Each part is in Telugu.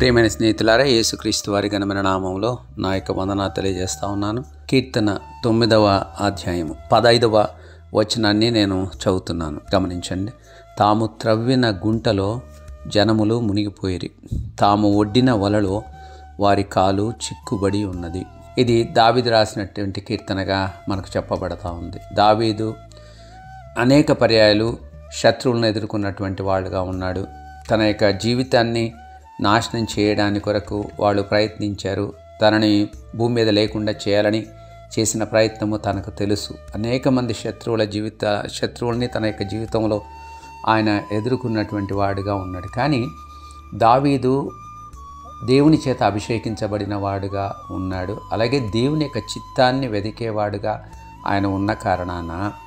ప్రియమైన స్నేహితులారా యేసుక్రీస్తు వారి ఘనమైన నామంలో నా యొక్క వందన తెలియజేస్తా ఉన్నాను కీర్తన తొమ్మిదవ అధ్యాయము పదైదవ వచనాన్ని నేను చదువుతున్నాను గమనించండి తాము త్రవ్విన గుంటలో జనములు మునిగిపోయిరి తాము ఒడ్డిన వలలో వారి కాలు చిక్కుబడి ఉన్నది ఇది దావీదు రాసినటువంటి కీర్తనగా మనకు చెప్పబడతా ఉంది దావీదు అనేక పర్యాయాలు శత్రువులను ఎదుర్కొన్నటువంటి వాడుగా ఉన్నాడు తన యొక్క జీవితాన్ని నాశనం చేయడానికి కొరకు వాళ్ళు ప్రయత్నించారు తనని భూమి మీద లేకుండా చేయాలని చేసిన ప్రయత్నము తనకు తెలుసు అనేక మంది శత్రువుల జీవిత శత్రువుల్ని తన యొక్క జీవితంలో ఆయన ఎదుర్కొన్నటువంటి వాడుగా ఉన్నాడు కానీ దావీదు దేవుని చేత అభిషేకించబడిన వాడుగా ఉన్నాడు అలాగే దేవుని యొక్క చిత్తాన్ని వెదికేవాడుగా ఆయన ఉన్న కారణాన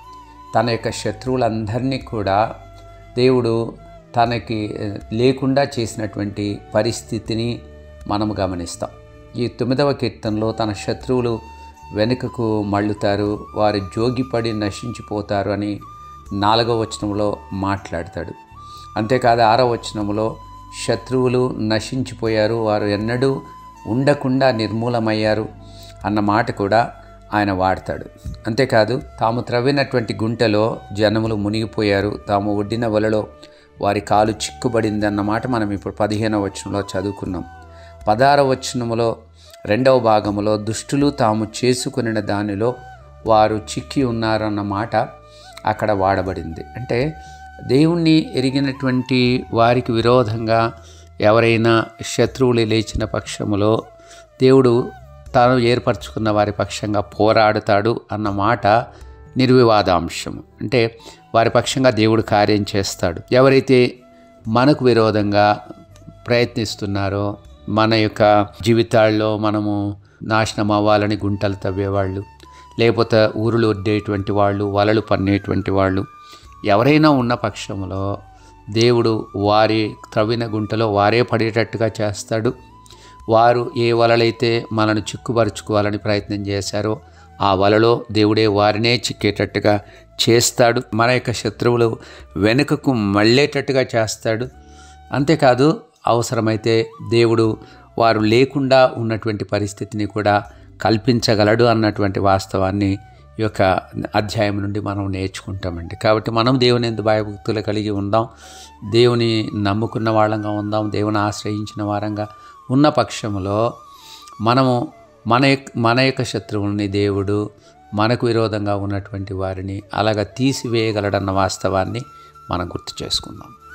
తన యొక్క శత్రువులందరినీ కూడా దేవుడు తనకి లేకుండా చేసినటువంటి పరిస్థితిని మనము గమనిస్తాం ఈ తొమ్మిదవ కీర్తనలో తన శత్రువులు వెనుకకు మళ్ళుతారు వారు జోగిపడి నశించిపోతారు అని నాలుగవ వచనంలో మాట్లాడతాడు అంతేకాదు ఆరవ వచనంలో శత్రువులు నశించిపోయారు వారు ఎన్నడూ ఉండకుండా నిర్మూలమయ్యారు అన్న మాట కూడా ఆయన వాడతాడు అంతేకాదు తాము త్రవ్వినటువంటి గుంటలో జనములు మునిగిపోయారు తాము ఒడ్డిన వలలో వారి కాలు చిక్కుబడింది అన్నమాట మనం ఇప్పుడు పదిహేనవ వచనంలో చదువుకున్నాం పదహారవ వచనములో రెండవ భాగములో దుష్టులు తాము చేసుకుని దానిలో వారు చిక్కి ఉన్నారన్న మాట అక్కడ వాడబడింది అంటే దేవుణ్ణి ఎరిగినటువంటి వారికి విరోధంగా ఎవరైనా శత్రువులు లేచిన పక్షములో దేవుడు తాను ఏర్పరచుకున్న వారి పక్షంగా పోరాడుతాడు అన్న మాట నిర్వివాదాంశం అంటే వారి పక్షంగా దేవుడు కార్యం చేస్తాడు ఎవరైతే మనకు విరోధంగా ప్రయత్నిస్తున్నారో మన యొక్క జీవితాల్లో మనము నాశనం అవ్వాలని గుంటలు తవ్వేవాళ్ళు లేకపోతే ఊరులు వడ్డేటువంటి వాళ్ళు వలలు పన్నేటువంటి వాళ్ళు ఎవరైనా ఉన్న పక్షంలో దేవుడు వారి త్రవ్విన గుంటలో వారే పడేటట్టుగా చేస్తాడు వారు ఏ వలలైతే మనను చిక్కుపరుచుకోవాలని ప్రయత్నం చేశారో ఆ వలలో దేవుడే వారినే చిక్కేటట్టుగా చేస్తాడు మన యొక్క శత్రువులు వెనుకకు మళ్ళేటట్టుగా చేస్తాడు అంతేకాదు అవసరమైతే దేవుడు వారు లేకుండా ఉన్నటువంటి పరిస్థితిని కూడా కల్పించగలడు అన్నటువంటి వాస్తవాన్ని ఈ యొక్క అధ్యాయం నుండి మనం నేర్చుకుంటామండి కాబట్టి మనం దేవుని ఎందు భయభక్తులు కలిగి ఉందాం దేవుని నమ్ముకున్న వాళ్ళంగా ఉందాం దేవుని ఆశ్రయించిన వారంగా ఉన్న పక్షంలో మనము మన యొక్క మన యొక్క శత్రువుల్ని దేవుడు మనకు విరోధంగా ఉన్నటువంటి వారిని అలాగ తీసివేయగలడన్న వాస్తవాన్ని మనం గుర్తు చేసుకుందాం